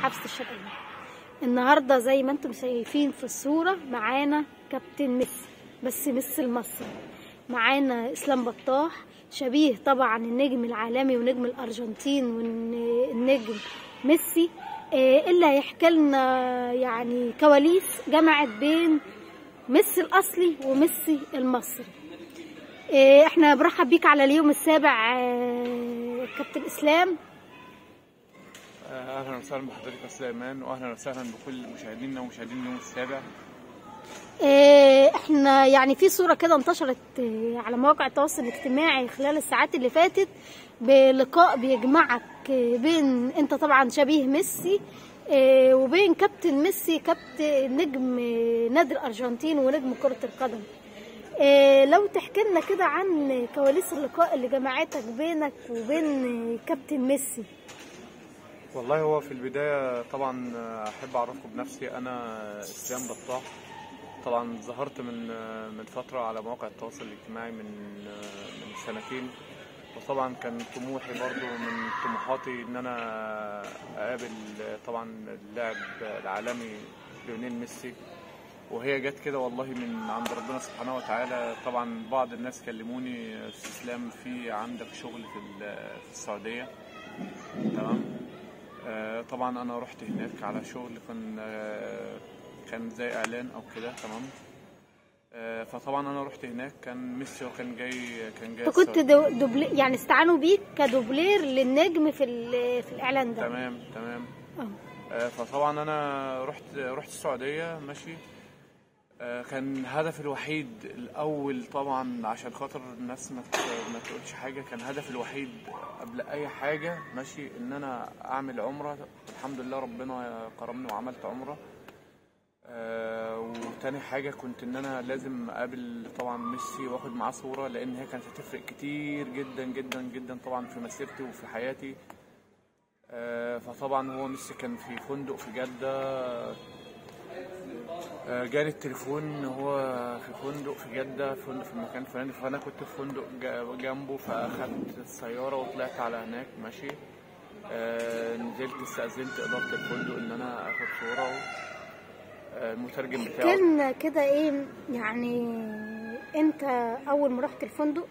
حفص الشرقية النهاردة زي ما انتم شايفين في الصورة معانا كابتن ميسي بس ميسي المصري معانا اسلام بطاح شبيه طبعا النجم العالمي ونجم الارجنتين والنجم ميسي آه، اللي هيحكي لنا يعني كواليس جمعت بين ميسي الاصلي وميسي المصري آه، احنا برحب بيك على اليوم السابع آه، كابتن اسلام اهلا وسهلا بحضرتك يا سليمان واهلا وسهلا بكل مشاهدينا ومشاهدين اليوم السابع آه، احنا يعني في صورة كده انتشرت آه، على مواقع التواصل الاجتماعي خلال الساعات اللي فاتت بلقاء بيجمعك آه، بين انت طبعا شبيه ميسي آه، وبين كابتن ميسي كابتن نجم آه، نادي الارجنتين ونجم كرة القدم آه، لو تحكي لنا كده عن كواليس اللقاء اللي جمعتك بينك وبين آه، كابتن ميسي والله هو في البدايه طبعا احب اعرفكم بنفسي انا اسلام بطاح طبعا ظهرت من من فتره على مواقع التواصل الاجتماعي من من سنتين وطبعا كان طموحي برضو من طموحاتي ان انا اقابل طبعا اللاعب العالمي ليونيل ميسي وهي جت كده والله من عند ربنا سبحانه وتعالى طبعا بعض الناس كلموني "أستاذ اسلام في عندك شغل في ال- في السعوديه تمام آه، طبعا انا رحت هناك على شغل كان آه، كان زي اعلان او كده تمام آه، فطبعا انا رحت هناك كان ميسي وكان جاي كان جاي انت كنت السعودية. دو- دوبلي يعني استعانوا بيك كدوبلير للنجم في ال- في الاعلان ده تمام تمام اه آه، فطبعا انا رحت رحت السعوديه ماشي آه، كان هدفي الوحيد الاول طبعا عشان خاطر الناس ما ت- ما تقولش حاجه كان هدفي الوحيد قبل اي حاجه ماشي ان انا اعمل عمره الحمد لله ربنا كرمني وعملت عمره آه، وتاني حاجه كنت ان انا لازم اقابل طبعا ميسي واخد معاه صوره لان هي كانت هتفرق كتير جدا جدا جدا طبعا في مسيرتي وفي حياتي آه، فطبعا هو ميسي كان في فندق في جدة آه، جالي التليفون هو في فندق في جدة فندق في المكان الفلاني فأنا كنت في فندق جا- جنبه فأخدت السيارة وطلعت على هناك ماشي آه، نزلت استأذنت إدارة الفندق إن أنا آخد صورة آه، المترجم بتاعه كان كده ايه يعني انت اول ما رحت الفندق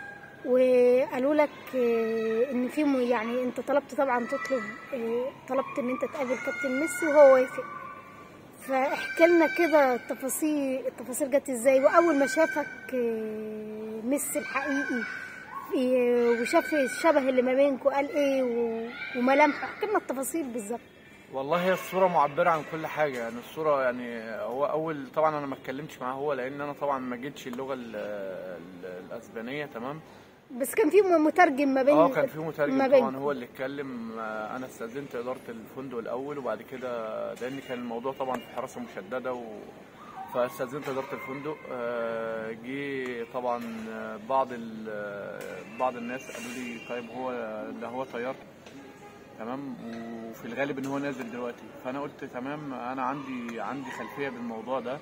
وقالوا لك آه، ان في م- يعني انت طلبت طبعا تطلب آه، طلبت ان انت تقابل كابتن ميسي وهو وافق فاحكي لنا كده التفاصيل التفاصيل جت ازاي واول ما شافك آه، ميسي الحقيقي آه، وشاف الشبه اللي ما بينكم قال ايه و- وملامحه احكي لنا التفاصيل بالظبط والله هي الصورة معبرة عن كل حاجة يعني الصورة يعني هو أول طبعا أنا ما اتكلمتش معاه هو لأن أنا طبعا ما جيتش اللغة ال- ال- الأسبانية تمام بس كان في مترجم ما بين اه كان في مترجم ما طبعا بينكم. هو اللي اتكلم آه، انا استاذنت اداره الفندق الاول وبعد كده لان كان الموضوع طبعا في حراسه مشدده و فاستاذنت اداره الفندق آه، جه طبعا آه، بعض ال- آه، بعض الناس قالوا لي طيب هو ده هو طيار تمام وفي الغالب ان هو نازل دلوقتي فانا قلت تمام انا عندي عندي خلفيه بالموضوع ده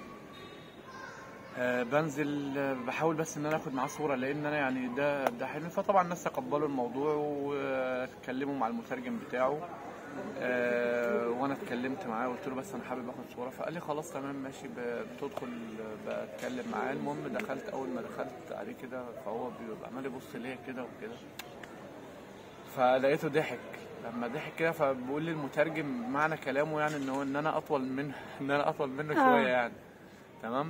آه، بنزل آه، بحاول بس ان انا اخد معاه صوره لان انا يعني ده ده حلم فطبعا الناس تقبلوا الموضوع واتكلموا مع المترجم بتاعه آه، وانا اتكلمت معاه وقلت له بس انا حابب اخد صوره فقال لي خلاص تمام ماشي ب- بتدخل آه، بتكلم معاه المهم دخلت اول ما دخلت عليه كده فهو بيبقى عمال يبص ليا كده وكده فلقيته ضحك لما ضحك كده فبيقول لي المترجم معنى كلامه يعني ان هو ان انا اطول منه ان انا اطول منه آه. شويه يعني تمام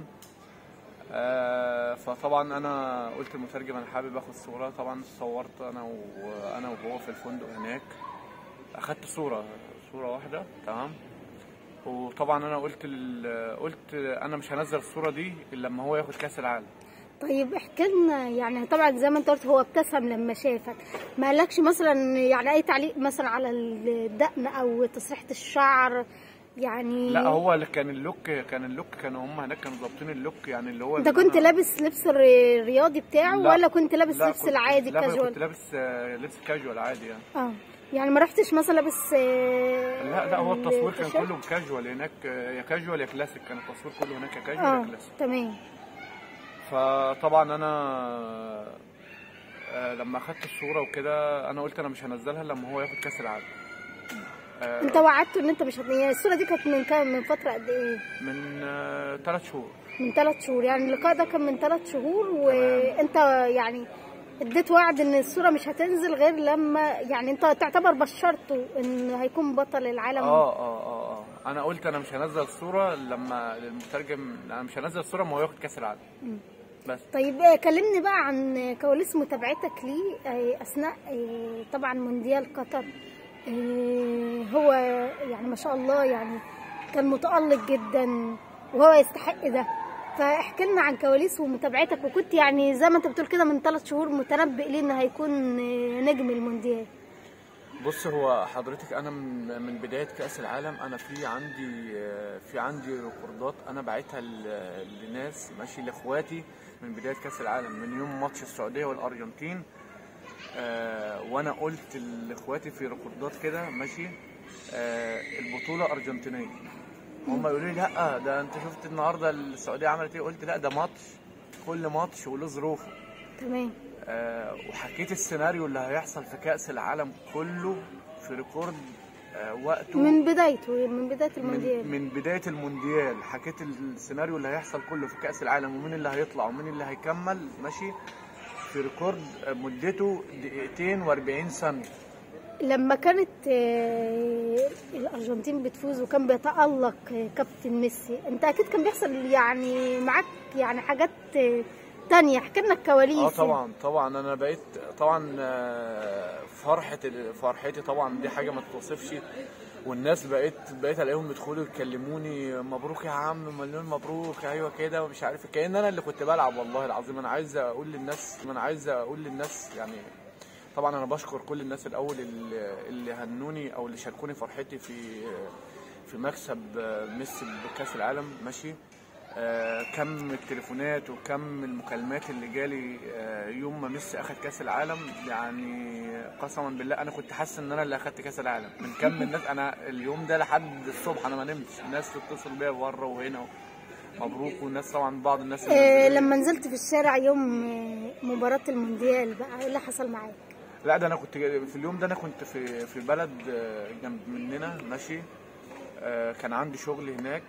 آه فطبعا انا قلت للمترجم انا حابب اخد صوره طبعا صورت انا وانا وهو في الفندق هناك اخدت صوره صوره واحده تمام وطبعا انا قلت لل... قلت انا مش هنزل الصوره دي الا لما هو ياخد كاس العالم طيب احكي لنا يعني طبعا زي ما انت قلت هو ابتسم لما شافك ما قالكش مثلا يعني اي تعليق مثلا على الدقن او تسريحه الشعر يعني لا هو اللي كان اللوك كان اللوك كانوا هم هناك كانوا ظابطين اللوك يعني اللي هو انت إن كنت أنا- لابس لبس الري- الرياضي بتاعه لا. ولا كنت لابس لا، لبس كنت- العادي لا كنت كاجوال لابس آه، لبس كاجوال عادي يعني اه يعني ما رحتش مثلا لابس آه، لا لا هو التصوير كان التيشيرت؟ كله كاجوال هناك آه، يا كاجوال يا كلاسيك كان التصوير كله هناك يا كاجوال اه يا كلاسيك تمام فطبعا انا آه، لما اخدت الصوره وكده انا قلت انا مش هنزلها لما هو ياخد كاس العالم آه، انت وعدته ان انت مش هت... يعني الصوره دي كانت من كام من فتره قد ايه من ثلاث شهور من ثلاث شهور يعني اللقاء ده كان من ثلاث شهور وانت يعني اديت وعد ان الصوره مش هتنزل غير لما يعني انت تعتبر بشرته ان هيكون بطل العالم اه اه اه اه انا قلت انا مش هنزل الصوره لما المترجم انا مش هنزل الصوره ما هو ياخد كاس العالم بس طيب آه، كلمني بقى عن كواليس متابعتك ليه آه، اثناء آه، طبعا مونديال قطر آه، هو يعني ما شاء الله يعني كان متألق جدا وهو يستحق ده فاحكي لنا عن كواليس ومتابعتك وكنت يعني زي ما انت بتقول كده من ثلاث شهور متنبئ ليه انه هيكون آه، نجم المونديال بص هو حضرتك انا من من بدايه كاس العالم انا في عندي في عندي ريكوردات انا باعتها ل- لناس ماشي لاخواتي من بدايه كاس العالم من يوم ماتش السعوديه والارجنتين آه وانا قلت لاخواتي في ريكوردات كده ماشي آه البطوله ارجنتينيه هم يقولوا لي لا ده انت شفت النهارده السعوديه عملت ايه قلت لا ده ماتش كل ماتش وله ظروفه تمام آه، وحكيت السيناريو اللي هيحصل في كأس العالم كله في ريكورد آه، وقته من بدايته من بداية المونديال من, من بداية المونديال حكيت السيناريو اللي هيحصل كله في كأس العالم ومين اللي هيطلع ومين اللي هيكمل ماشي في ريكورد آه، مدته دقيقتين و40 ثانية لما كانت آه، الارجنتين بتفوز وكان بيتالق آه، كابتن ميسي انت اكيد كان بيحصل يعني معاك يعني حاجات آه، تانية احكي لنا الكواليس اه طبعا طبعا انا بقيت طبعا آه، فرحة فرحتي طبعا دي حاجة ما تتوصفش والناس بقيت بقيت الاقيهم يدخلوا يكلموني مبروك يا عم مليون مبروك ايوه كده ومش عارف إيه. كأن انا اللي كنت بلعب والله العظيم انا عايز اقول للناس انا عايز اقول للناس يعني طبعا انا بشكر كل الناس الاول اللي, اللي هنوني او اللي شاركوني فرحتي في في مكسب ميسي بكاس العالم ماشي آه، كم التليفونات وكم المكالمات اللي جالي آه، يوم ما ميسي اخد كاس العالم يعني قسما بالله انا كنت حاسس ان انا اللي اخدت كاس العالم من كم الناس انا اليوم ده لحد الصبح انا ما نمتش الناس تتصل بيا بره وهنا مبروك والناس طبعا بعض الناس اللي آه، نزلوا- لما نزلت في الشارع يوم آه، مباراة المونديال بقى ايه اللي حصل معاك؟ لا ده انا كنت في اليوم ده انا كنت في في بلد آه، جنب مننا ماشي آه، كان عندي شغل هناك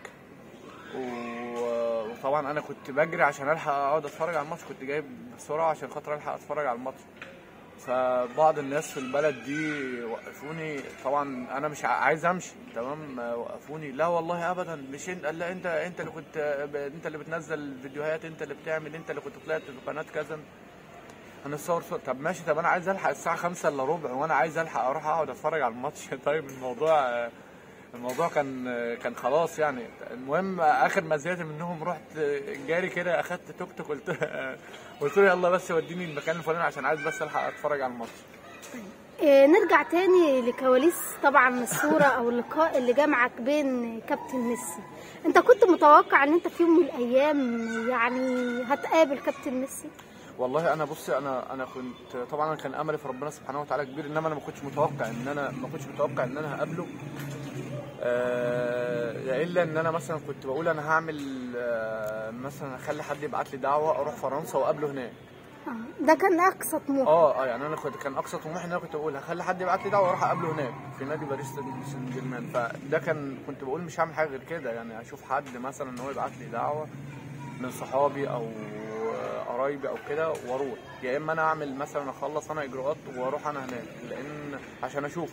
و- وطبعا انا كنت بجري عشان الحق اقعد اتفرج على الماتش كنت جايب بسرعه عشان خاطر الحق اتفرج على الماتش فبعض الناس في البلد دي وقفوني طبعا انا مش ع- عايز امشي تمام آه، وقفوني لا والله ابدا مش انت لا انت انت اللي كنت انت اللي بتنزل فيديوهات انت اللي بتعمل انت اللي كنت طلعت في قناه كذا انا الصور صور طب ماشي طب انا عايز الحق الساعه 5 الا ربع وانا عايز الحق اروح اقعد اتفرج على الماتش طيب الموضوع الموضوع كان كان خلاص يعني المهم اخر ما زهقت منهم رحت جاري كده اخدت توك توك قلت قلت له يلا بس وديني المكان الفلاني عشان عايز بس الحق اتفرج على الماتش آه، نرجع تاني لكواليس طبعا الصورة او اللقاء اللي جمعك بين كابتن ميسي انت كنت متوقع ان انت في يوم من الايام يعني هتقابل كابتن ميسي؟ والله انا بصي انا انا كنت طبعا انا كان املي في ربنا سبحانه وتعالى كبير انما انا ما كنتش متوقع ان انا ما كنتش متوقع ان انا هقابله آه الا ان انا مثلا كنت بقول انا هعمل آه مثلا اخلي حد يبعت لي دعوه اروح فرنسا واقابله هناك آه، ده كان اقصى طموح اه اه يعني انا كنت كان اقصى طموحي ان انا كنت بقول هخلي حد يبعت لي دعوه واروح اقابله هناك في نادي باريس سان جيرمان فده كان كنت بقول مش هعمل حاجه غير كده يعني اشوف حد مثلا ان هو يبعت لي دعوه من صحابي او قرايبي او كده واروح يا اما انا اعمل مثلا اخلص انا اجراءات واروح انا هناك لان عشان اشوف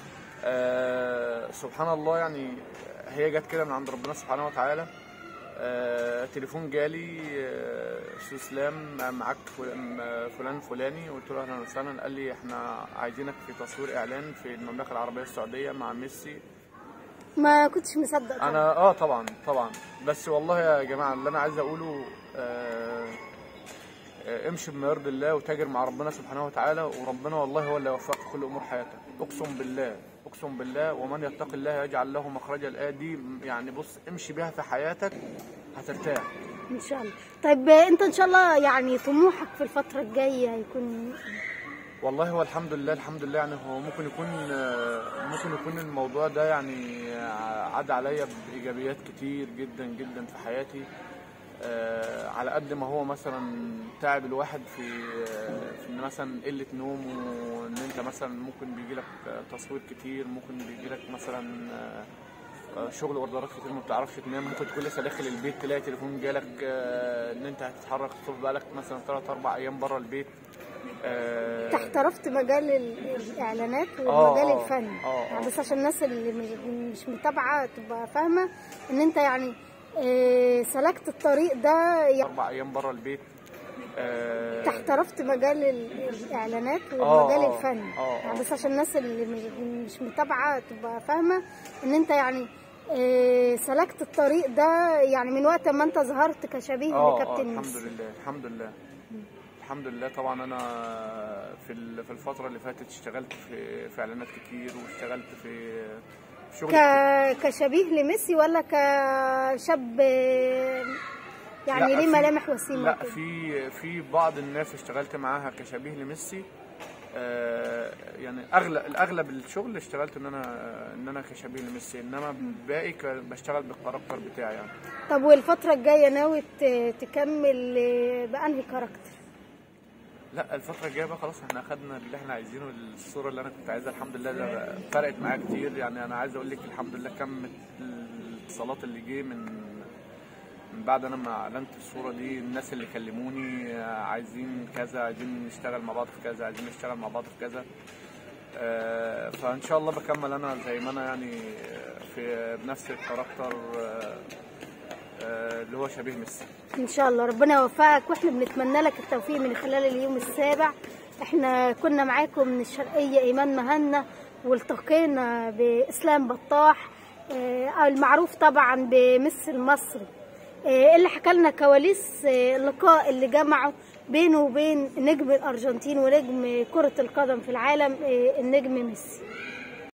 آه سبحان الله يعني هي جت كده من عند ربنا سبحانه وتعالى آه تليفون جالي آه استاذ اسلام معاك فل- فلان فلاني قلت له اهلا وسهلا قال لي احنا عايزينك في تصوير اعلان في المملكه العربيه السعوديه مع ميسي ما كنتش مصدق طبعا. انا اه طبعا طبعا بس والله يا جماعه اللي انا عايز اقوله آه آه، امشي بما يرضي الله وتاجر مع ربنا سبحانه وتعالى وربنا والله هو اللي يوفقك في كل امور حياتك اقسم بالله اقسم بالله ومن يتق الله يجعل له مخرجا الايه دي يعني بص امشي بيها في حياتك هترتاح ان شاء الله طيب آه، انت ان شاء الله يعني طموحك في الفترة الجاية هيكون والله هو الحمد لله الحمد لله يعني هو ممكن يكون آه، ممكن يكون الموضوع ده يعني آه، عاد عليا بايجابيات كتير جدا جدا في حياتي آه، على قد ما هو مثلا تعب الواحد في في ان مثلا قله نوم وان انت مثلا ممكن بيجي لك تصوير كتير ممكن بيجي لك مثلا آه، آه، شغل اوردرات كتير ما بتعرفش تنام ممكن تكون لسه داخل البيت تلاقي تليفون جالك آه، ان انت هتتحرك الصبح بقالك مثلا 3 4 ايام بره البيت آه، انت احترفت مجال ال- الاعلانات آه، والمجال آه، الفني آه، يعني آه. بس عشان الناس اللي مش, مش متابعه تبقى فاهمه ان انت يعني آه، سلكت الطريق ده يعني اربع ايام بره البيت آه، انت احترفت مجال ال- الاعلانات آه، والمجال آه، الفني آه، آه. يعني بس عشان الناس اللي مش, مش متابعه تبقى فاهمه ان انت يعني آه، سلكت الطريق ده يعني من وقت ما انت ظهرت كشبيه اه اه لكابتن الحمد ميسي لله الحمد لله الحمد لله طبعا انا في ال- في الفتره اللي فاتت اشتغلت في في اعلانات كتير واشتغلت في في شغل ك... كشبيه لميسي ولا كشاب آه، يعني لا، ليه في- ملامح وسيمه لا وكده؟ في في بعض الناس اشتغلت معاها كشبيه لميسي آه يعني اغلب الاغلب الشغل اشتغلت ان انا ان انا كشبيه لميسي انما باقي ك- بشتغل بالكاركتر بتاعي يعني طب والفتره الجايه ناوي ت- تكمل آه، بانهي كاركتر لا الفترة الجاية بقى خلاص احنا اخدنا اللي احنا عايزينه الصورة اللي انا كنت عايزها الحمد لله ده فرقت معايا كتير يعني انا عايز اقول لك الحمد لله كم الاتصالات اللي جه من من بعد انا ما اعلنت الصورة دي الناس اللي كلموني آه، عايزين كذا عايزين نشتغل مع بعض في كذا عايزين نشتغل مع بعض في كذا آه، فان شاء الله بكمل انا زي ما انا يعني في بنفس الكاركتر آه، آه، اللي هو شبيه ميسي ان شاء الله ربنا يوفقك واحنا بنتمنى لك التوفيق من خلال اليوم السابع احنا كنا معاكم من الشرقيه ايمان مهنا والتقينا باسلام بطاح آه، المعروف طبعا بمس المصري آه، اللي حكى لنا كواليس آه، اللقاء اللي جمعه بينه وبين نجم الارجنتين ونجم كره القدم في العالم آه، النجم ميسي